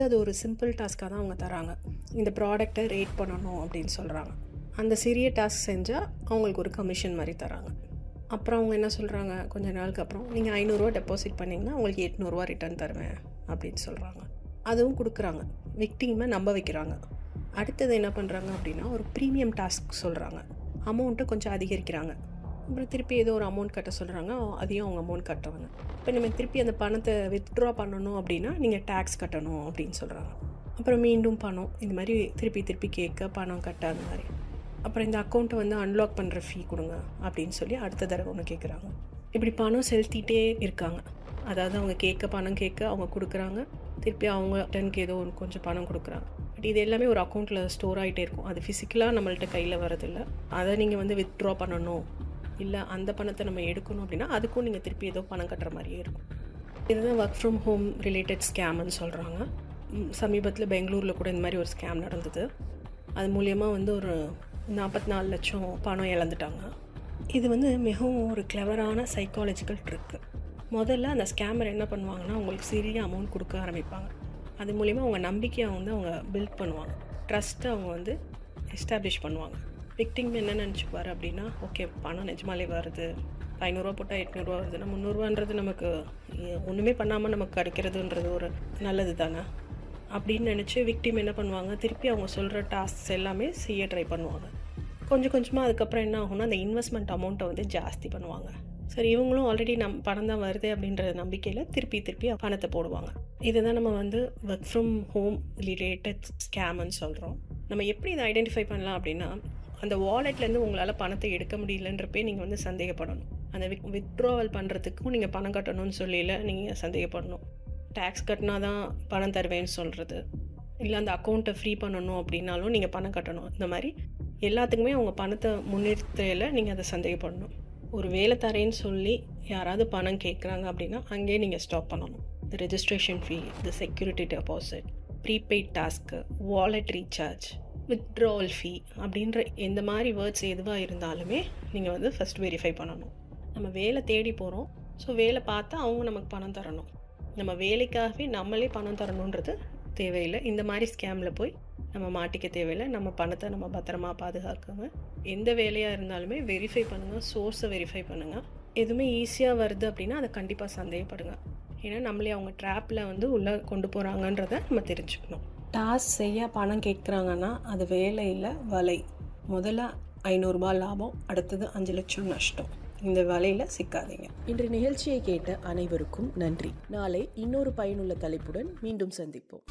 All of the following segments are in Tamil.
அது ஒரு சிம்பிள் டாஸ்க்காக தான் அவங்க தராங்க இந்த ப்ராடக்டை ரேட் பண்ணணும் அப்படின்னு சொல்கிறாங்க அந்த சிறிய டாஸ்க் செஞ்சால் அவங்களுக்கு ஒரு கமிஷன் மாதிரி தராங்க அப்புறம் அவங்க என்ன சொல்கிறாங்க கொஞ்ச நாளுக்கு அப்புறம் நீங்கள் ஐநூறுரூவா டெபாசிட் பண்ணிங்கன்னா உங்களுக்கு எட்நூறுரூவா ரிட்டர்ன் தருவேன் அப்படின்னு சொல்கிறாங்க அதுவும் கொடுக்குறாங்க விக்டிமை நம்ப வைக்கிறாங்க அடுத்தது என்ன பண்ணுறாங்க அப்படின்னா ஒரு ப்ரீமியம் டாஸ்க் சொல்கிறாங்க அமௌண்ட்டை கொஞ்சம் அதிகரிக்கிறாங்க அப்புறம் திருப்பி ஏதோ ஒரு அமௌண்ட் கட்ட சொல்கிறாங்க அதையும் அவங்க அமௌண்ட் கட்டுவாங்க இப்போ நம்ம திருப்பி அந்த பணத்தை வித்ட்ரா பண்ணணும் அப்படின்னா நீங்கள் டேக்ஸ் கட்டணும் அப்படின்னு சொல்கிறாங்க அப்புறம் மீண்டும் பணம் இந்த மாதிரி திருப்பி திருப்பி கேட்க பணம் கட்ட அந்த மாதிரி அப்புறம் இந்த அக்கௌண்ட்டை வந்து அன்லாக் பண்ணுற ஃபீ கொடுங்க அப்படின்னு சொல்லி அடுத்த தடவை ஒன்று கேட்குறாங்க இப்படி பணம் செலுத்திட்டே இருக்காங்க அதாவது அவங்க கேட்க பணம் கேட்க அவங்க கொடுக்குறாங்க திருப்பி அவங்க டனுக்கு ஏதோ ஒரு கொஞ்சம் பணம் கொடுக்குறாங்க பட் இது எல்லாமே ஒரு அக்கௌண்ட்டில் ஸ்டோர் ஆகிட்டே இருக்கும் அது ஃபிசிக்கலாக நம்மள்ட்ட கையில் வரதில்லை அதை நீங்கள் வந்து வித்ட்ரா பண்ணணும் இல்லை அந்த பணத்தை நம்ம எடுக்கணும் அப்படின்னா அதுக்கும் நீங்கள் திருப்பி ஏதோ பணம் கட்டுற மாதிரியே இருக்கும் இதுதான் ஒர்க் ஃப்ரம் ஹோம் ரிலேட்டட் ஸ்கேம்னு சொல்கிறாங்க சமீபத்தில் பெங்களூரில் கூட இந்த மாதிரி ஒரு ஸ்கேம் நடந்தது அது மூலியமாக வந்து ஒரு நாற்பத்தி நாலு லட்சம் பணம் இழந்துட்டாங்க இது வந்து மிகவும் ஒரு கிளவரான சைக்காலஜிக்கல் ட்ரிக்கு முதல்ல அந்த ஸ்கேமர் என்ன பண்ணுவாங்கன்னா உங்களுக்கு சிறிய அமௌண்ட் கொடுக்க ஆரம்பிப்பாங்க அது மூலிமா அவங்க நம்பிக்கையை வந்து அவங்க பில்ட் பண்ணுவாங்க ட்ரஸ்ட்டை அவங்க வந்து எஸ்டாப்ளிஷ் பண்ணுவாங்க விக்டிங் என்ன நினச்சிக்குவார் அப்படின்னா ஓகே பணம் நிஜமாலே வருது ஐநூறுரூவா போட்டால் எட்நூறுரூவா வருதுன்னா முந்நூறுரூவான்றது நமக்கு ஒன்றுமே பண்ணாமல் நமக்கு கிடைக்கிறதுன்றது ஒரு நல்லது தானே அப்படின்னு நினச்சி விக்டிம் என்ன பண்ணுவாங்க திருப்பி அவங்க சொல்கிற டாஸ்க்ஸ் எல்லாமே செய்ய ட்ரை பண்ணுவாங்க கொஞ்சம் கொஞ்சமாக அதுக்கப்புறம் என்ன ஆகும்னா அந்த இன்வெஸ்ட்மெண்ட் அமௌண்ட்டை வந்து ஜாஸ்தி பண்ணுவாங்க சரி இவங்களும் ஆல்ரெடி நம் பணம் தான் வருது அப்படின்ற நம்பிக்கையில் திருப்பி திருப்பி பணத்தை போடுவாங்க இதுதான் நம்ம வந்து ஒர்க் ஃப்ரம் ஹோம் ரிலேட்டட் ஸ்கேம்னு சொல்கிறோம் நம்ம எப்படி இதை ஐடென்டிஃபை பண்ணலாம் அப்படின்னா அந்த வாலெட்லேருந்து உங்களால் பணத்தை எடுக்க முடியலன்றப்பே நீங்கள் வந்து சந்தேகப்படணும் அந்த வித் வித்ட்ராவல் பண்ணுறதுக்கும் நீங்கள் பணம் கட்டணும்னு சொல்லியில் நீங்கள் சந்தேகப்படணும் டேக்ஸ் கட்டினா தான் பணம் தருவேன்னு சொல்கிறது இல்லை அந்த அக்கௌண்ட்டை ஃப்ரீ பண்ணணும் அப்படின்னாலும் நீங்கள் பணம் கட்டணும் இந்த மாதிரி எல்லாத்துக்குமே அவங்க பணத்தை முன்னிறுத்தையில் நீங்கள் அதை சந்தேகப்படணும் ஒரு வேலை தரேன்னு சொல்லி யாராவது பணம் கேட்குறாங்க அப்படின்னா அங்கேயே நீங்கள் ஸ்டாப் பண்ணணும் இந்த ரெஜிஸ்ட்ரேஷன் ஃபீ இந்த செக்யூரிட்டி டெபாசிட் ப்ரீபெய்ட் டாஸ்க்கு வாலெட் ரீசார்ஜ் வித்ட்ராவல் ஃபீ அப்படின்ற எந்த மாதிரி வேர்ட்ஸ் எதுவாக இருந்தாலுமே நீங்கள் வந்து ஃபஸ்ட் வெரிஃபை பண்ணணும் நம்ம வேலை தேடி போகிறோம் ஸோ வேலை பார்த்தா அவங்க நமக்கு பணம் தரணும் நம்ம வேலைக்காகவே நம்மளே பணம் தரணுன்றது தேவையில்லை இந்த மாதிரி ஸ்கேமில் போய் நம்ம மாட்டிக்க தேவையில்லை நம்ம பணத்தை நம்ம பத்திரமா பாதுகாக்காம எந்த வேலையாக இருந்தாலுமே வெரிஃபை பண்ணுங்கள் சோர்ஸை வெரிஃபை பண்ணுங்கள் எதுவுமே ஈஸியாக வருது அப்படின்னா அதை கண்டிப்பாக சந்தேகப்படுங்க ஏன்னா நம்மளே அவங்க ட்ராப்பில் வந்து உள்ளே கொண்டு போகிறாங்கன்றத நம்ம தெரிஞ்சுக்கணும் டாஸ்க் செய்ய பணம் கேட்குறாங்கன்னா அது வேலை இல்லை வலை முதல்ல ஐநூறுரூபா லாபம் அடுத்தது அஞ்சு லட்சம் நஷ்டம் இந்த வலையில் சிக்காதீங்க இன்று நிகழ்ச்சியை கேட்ட அனைவருக்கும் நன்றி நாளை இன்னொரு பயனுள்ள தலைப்புடன் மீண்டும் சந்திப்போம்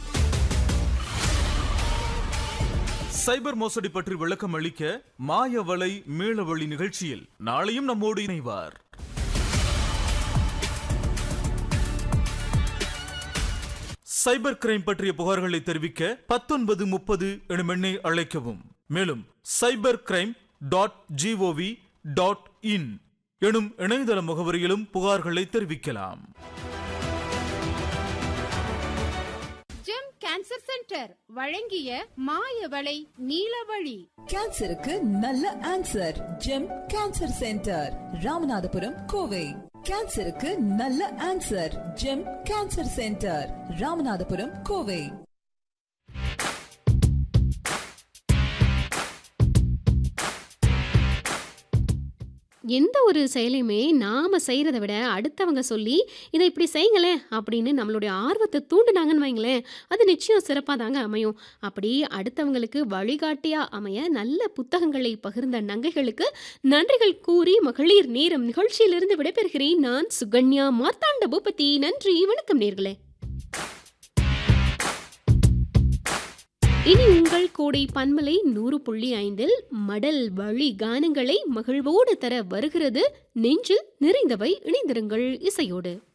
சைபர் மோசடி பற்றி விளக்கம் அளிக்க மாயவலை மீளவழி நிகழ்ச்சியில் நாளையும் நம்மோடு இணைவார் சைபர் கிரைம் பற்றிய புகார்களை தெரிவிக்க பத்தொன்பது முப்பது எனும் எண்ணை அழைக்கவும் மேலும் cyber crime dot GOV dot in எனும் இணையதள முகவரியிலும் புகார்களை தெரிவிக்கலாம் ஜெம் கேன்சர் சென்டர் வழங்கிய மாயவளை நீலவழி கேன்சருக்கு நல்ல answer GEM cancer centre Ramanathapuram Kovai கேன்சருக்கு நல்ல answer GEM cancer centre Ramanathapuram Kovai எந்த ஒரு செயலையுமே நாம செய்கிறத விட அடுத்தவங்க சொல்லி இதை இப்படி செய்யுங்களேன் அப்படின்னு நம்மளுடைய ஆர்வத்தை தூண்டுனாங்கன்னு வைங்களேன் அது நிச்சயம் சிறப்பாக தாங்க அமையும் அப்படி அடுத்தவங்களுக்கு வழிகாட்டியா அமைய நல்ல புத்தகங்களை பகிர்ந்த நங்கைகளுக்கு நன்றிகள் கூறி மகளிர் நேரம் நிகழ்ச்சியிலிருந்து விடைபெறுகிறேன் நான் சுகன்யா மார்த்தாண்ட பூபதி நன்றி வணக்கம் நேர்களே இனி உங்கள் கோடை பன்மலை நூறு புள்ளி ஐந்தில் மடல் வழி கானங்களை மகிழ்வோடு தர வருகிறது நெஞ்சில் நிறைந்தவை இணைந்திருங்கள் இசையோடு